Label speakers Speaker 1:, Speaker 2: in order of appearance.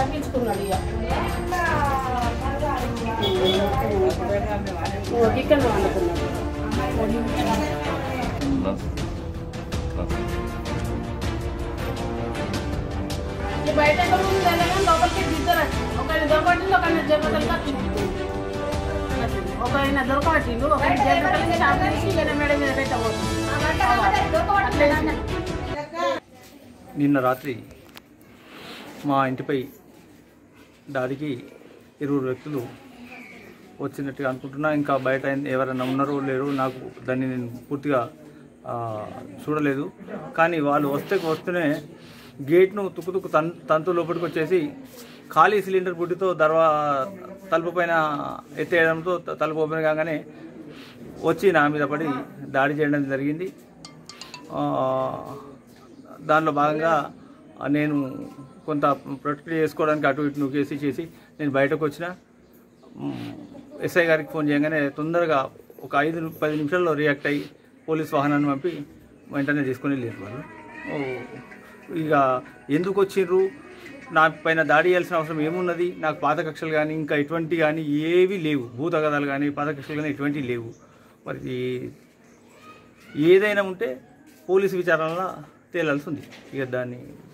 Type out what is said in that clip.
Speaker 1: తగ్గించుకున్నాడు ఇక ఓ, ఇక్కడ అనుకున్నాడు ఈ బయట ఎక్కడ ఉంది తెలంగాణ లోపలికి దిద్దరు ఒకరిని దొరకట్టింది ఒకరిని జరగటం ఒకరైనా దొరకబట్టిండు ఒకరిని జరగటం షాప్ చేసి వేరే మేడ మీద పెట్టబోతుంది
Speaker 2: నిన్న రాత్రి మా ఇంటిపై దాడికి ఇరువురు వ్యక్తులు వచ్చినట్టుగా అనుకుంటున్నా ఇంకా బయట ఎవరైనా ఉన్నారో లేరో నాకు దాన్ని నేను పూర్తిగా ఆ, చూడలేదు కానీ వాళ్ళు వస్తే వస్తూనే గేట్ను తుక్కు తుక్కు తన్ తంతు లోపలికి వచ్చేసి ఖాళీ సిలిండర్ బుడ్డితో దర్వా తలుపు పైన ఎత్తేయడంతో త- తలుపు ఓపెన్ కాగానే వచ్చి నా మీద పడి దాడి చేయడం జరిగింది ఆ, దానిలో భాగంగా నేను కొంత ప్రొటెక్ట్ చేసుకోవడానికి అటు ఇటు నూకేసి చేసి నేను బయటకు వచ్చిన మ్, ఎస్ఐ గారికి ఫోన్ చేయగానే తొందరగా ఒక ఐదు పది నిమిషాల్లో రియాక్ట్ అయ్యి పోలీస్ వాహనాన్ని పంపి వెంటనే తీసుకొని వెళ్ళారు వాళ్ళు ఓ, ఇక ఎందుకు వచ్చిర్రు నా పైన దాడి చేయాల్సిన అవసరం ఏమున్నది నాకు పాత కక్షలు కానీ ఇంకా ఎటువంటి కానీ ఏవి లేవు భూతగదాలు కానీ పాత కక్షలు కానీ ఎటువంటివి లేవు మరి ఏదైనా ఉంటే పోలీసు విచారణలో తేలాల్సి ఉంది ఇక దాన్ని